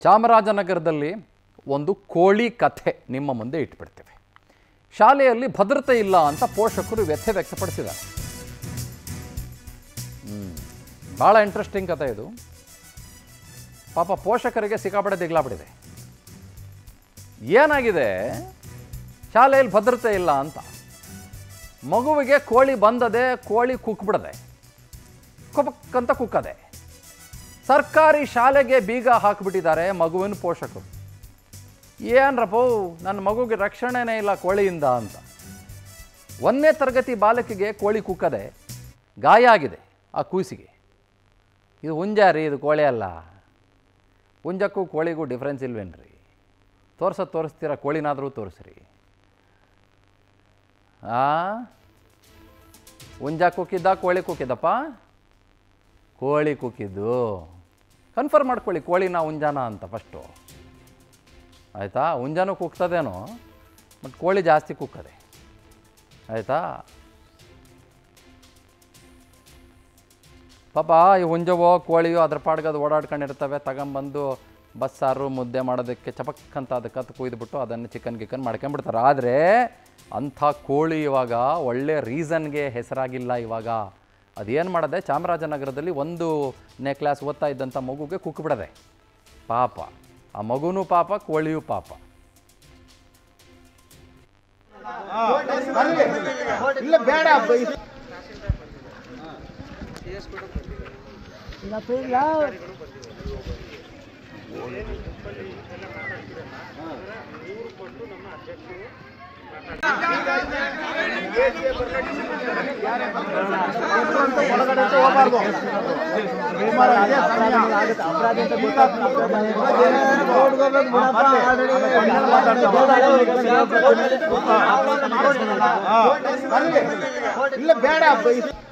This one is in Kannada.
ಚಾಮರಾಜನಗರದಲ್ಲಿ ಒಂದು ಕೋಳಿ ಕಥೆ ನಿಮ್ಮ ಮುಂದೆ ಇಟ್ಬಿಡ್ತೇವೆ ಶಾಲೆಯಲ್ಲಿ ಭದ್ರತೆ ಇಲ್ಲ ಅಂತ ಪೋಷಕರು ವ್ಯಥೆ ವ್ಯಕ್ತಪಡಿಸಿದ್ದಾರೆ ಹ್ಮ್. ಭಾಳ ಇಂಟ್ರೆಸ್ಟಿಂಗ್ ಕಥೆ ಇದು ಪಾಪ ಪೋಷಕರಿಗೆ ಸಿಕ್ಕಾಪಟ್ಟೆ ದಿಗ್ಲಾಬಿಟ್ಟಿದೆ ಏನಾಗಿದೆ ಶಾಲೆಯಲ್ಲಿ ಭದ್ರತೆ ಇಲ್ಲ ಅಂತ ಮಗುವಿಗೆ ಕೋಳಿ ಬಂದದೆ ಕೋಳಿ ಕುಕ್ಬಿಡದೆ ಕುಪಕ್ಕಂತ ಕುಕ್ಕದೆ ಸರ್ಕಾರಿ ಶಾಲೆಗೆ ಬೀಗ ಹಾಕಿಬಿಟ್ಟಿದ್ದಾರೆ ಮಗುವಿನ ಪೋಷಕರು ಏನ್ರಪ್ಪ ನನ್ನ ಮಗುಗೆ ರಕ್ಷಣೆನೇ ಇಲ್ಲ ಕೋಳಿಯಿಂದ ಅಂತ ಒಂದನೇ ತರಗತಿ ಬಾಲಕಿಗೆ ಕೋಳಿ ಕುಕ್ಕದೆ ಗಾಯ ಆಗಿದೆ ಆ ಕೂಸಿಗೆ ಇದು ಹುಂಜ ರೀ ಇದು ಕೋಳಿ ಅಲ್ಲ ಹುಂಜಕ್ಕೂ ಕೋಳಿಗೂ ಡಿಫ್ರೆನ್ಸ್ ಇಲ್ವೇನ್ರಿ ತೋರ್ಸೋದು ತೋರಿಸ್ತೀರ ಕೋಳಿನಾದರೂ ತೋರಿಸ್ರಿ ಆ ಹುಂಜ ಕುಕ್ಕಿದ್ದ ಕೋಳಿ ಕುಕ್ಕಿದ್ದಪ್ಪ ಕೋಳಿ ಕುಕ್ಕಿದ್ದು ಕನ್ಫರ್ಮ್ ಮಾಡ್ಕೊಳ್ಳಿ ಕೋಳಿನ ಹುಂಜಾನ ಅಂತ ಫಸ್ಟು ಆಯಿತಾ ಹುಂಜಾನು ಕುಗ್ತದೇನೋ ಬಟ್ ಕೋಳಿ ಜಾಸ್ತಿ ಕುಕ್ಕದೆ ಆಯಿತಾ ಪಾಪ ಈ ಹುಂಜವೋ ಕೋಳಿಯೋ ಅದ್ರ ಪಾಡ್ಗೆ ಅದು ಓಡಾಡ್ಕೊಂಡಿರ್ತವೆ ತಗೊಂಬಂದು ಬಸ್ಸಾರು ಮುದ್ದೆ ಮಾಡೋದಕ್ಕೆ ಚಪಕ್ ಅಂತ ಅದಕ್ಕೆ ಕತ್ತು ಕುಯ್ದುಬಿಟ್ಟು ಅದನ್ನು ಚಿಕನ್ ಗಿಕನ್ ಮಾಡ್ಕೊಂಬಿಡ್ತಾರೆ ಆದರೆ ಅಂಥ ಕೋಳಿ ಇವಾಗ ಒಳ್ಳೆ ರೀಸನ್ಗೆ ಹೆಸರಾಗಿಲ್ಲ ಇವಾಗ ಅದೇನು ಮಾಡಿದೆ ಚಾಮರಾಜನಗರದಲ್ಲಿ ಒಂದು ನೇ ಕ್ಲಾಸ್ ಓದ್ತಾ ಇದ್ದಂಥ ಮಗುಗೆ ಕುಕ್ಬಿಡದೆ ಪಾಪ ಆ ಮಗುನೂ ಪಾಪ ಕೋಳಿಯೂ ಪಾಪ ಇಲ್ಲ ಬೇಡ ಒಳಗಡೆ ಅಂತ ಹೋಗ್ಬಾರ್ದು ಸುಮಾರು ಅದೇ ಸಮಯ. ಅಪರಾಧ ಅಂತ ಗೊತ್ತಾಗ್ತದೆ. ಹಾ. ಬರ್ಲಿ. ಇಲ್ಲ ಬೇಡ